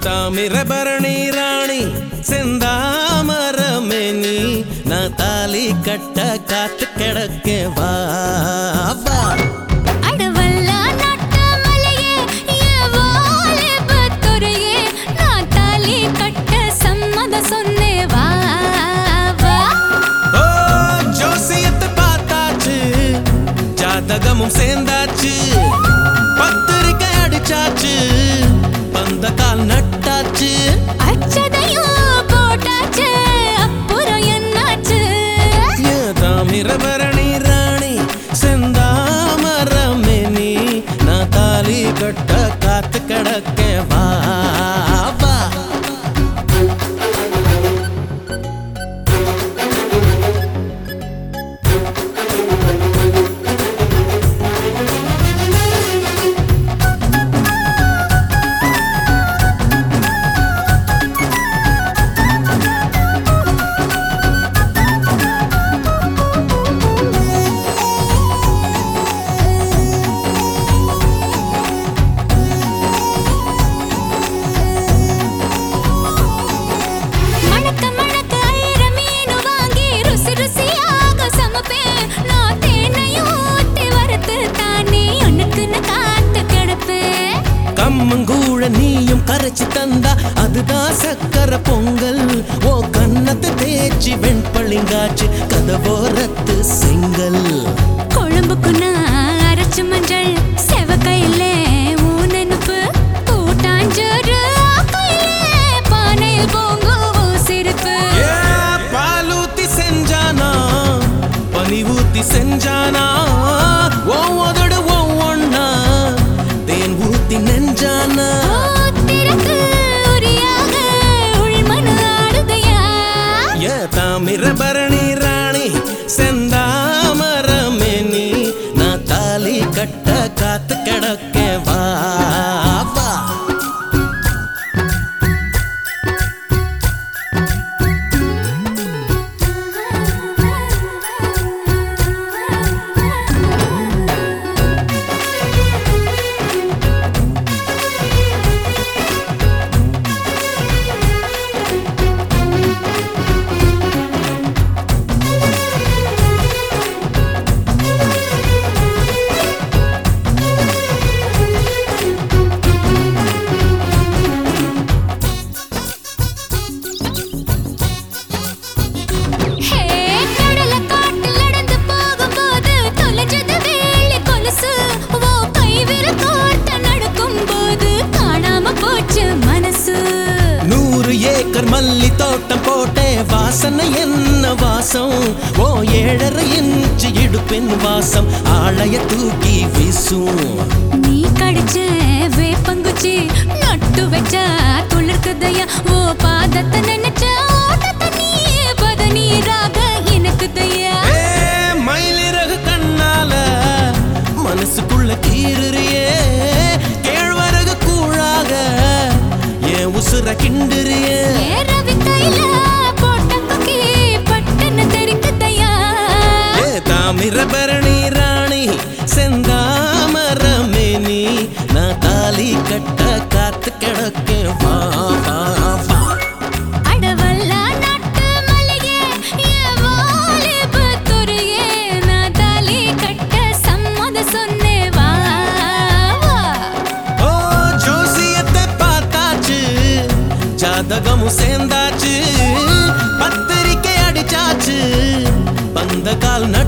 தாமிரபரணி ராணி செந்தாமரமேனி நான் தாலி கட்ட காத்து கிடக்க வா வா அடவல்லா நாட்டாமலையே, என் வாலிபத்துறையே, நான் தாலி கட்ட சம்மதம் சொன்னேன் வா, வா. ஓ ஜோசியத்தை பார்த்தாச்சு ஜாதகமும் சேர்ந்தாச்சு பத்திரிக்கை அடிச்சாச்சு பந்த கால் நட்டாச்சு அச்சதையும் போட்டாச்சு, அப்புறம் என்னாச்சு? ஏன் தாமிரபரணி ராணி செந்தாமரமேனி நான் தாலி கட்ட காத்து கிடக்க வா வா மணக்க மணக்க ஐர மீனு வாங்கி ருசி ருசியாக சமைப்பேன். நான் தேனையும் ஊத்தி வறுத்து தானே உனக்குன்னு காத்து கிடப்பேன். கம்மங்கூழ நீயும் கரைச்சு தந்தா அதுதான் சக்கரை பொங்கல் ஓ கன்னத்தை தேய்ச்சி வெண்பளிங்காச்சு கதவோரத்து செங்கல் குழம்புக்கு நான் அரைச்ச மஞ்சள் செவக்கையில ஊன் நெனப்பு கூட்டாஞ்சோறு ஆக்கையில பானையில் பொங்கும் சிரிப்பு ஏ, பாலூத்தி செஞ்சானா பனி ஊத்தி செஞ்சானா ஒவ்வொரு ஒவ்வொன்னா தேன் ஊத்தி நெஞ்சானா திறக்கு உரியாக உள்மனு ஆடுதையா ஏ தாமிரபரணி ராணி செந்தாமரமேனி நான் தாலி கட்ட காத்து கிடக்க வா வா ஹே கடல காட்டுல நடந்து போகும்போது தொலைஞ்சது வேலி கொலுசு ஓ கை விரல் கோர்த்து நடக்கும்போது காணாம போச்சு மனசு நூறு ஏக்கர் மல்லி தோட்டம் போட்டே வாசனை என்ன வாசம் ஓ ஏழரை இன்ச்சு இடுப்பின் வாசம் ஆளைய தூக்கி வீசும் நீ கடிச்ச வேப்பங்குச்சி நட்டு வச்ச துளிர்க்குதையா ஓ பாதத்தை நினைச்ச ஓட்டத்தை நீ பத நீராக எனக்குதையா ஏ, மயிலிறகு கண்ணால மனசுக்குள்ள கீறுறியே கேழ்வரகு கூழாக என் உசுர கிண்டுறியே ஏறவி கையில போட்ட கொக்கி பட்டுன்னு தெரிக்குதையா ஏ தாமிரபரணி ராணி செந்தாமரமேனி நான் தாலி கட்ட காத்து கிடக்க வா வா வா அடவல்லா நாட்டு மல்லிகே, என் வாலிபத்துறையே, நான் தாலி கட்ட சம்மதம் சொன்னேன் வா, வா. ஓ ஜோசியத்தை பார்த்தாச்சு ஜாதகமும் சேர்ந்தாச்சு பத்திரிக்கை அடிச்சாச்சு பந்த கால்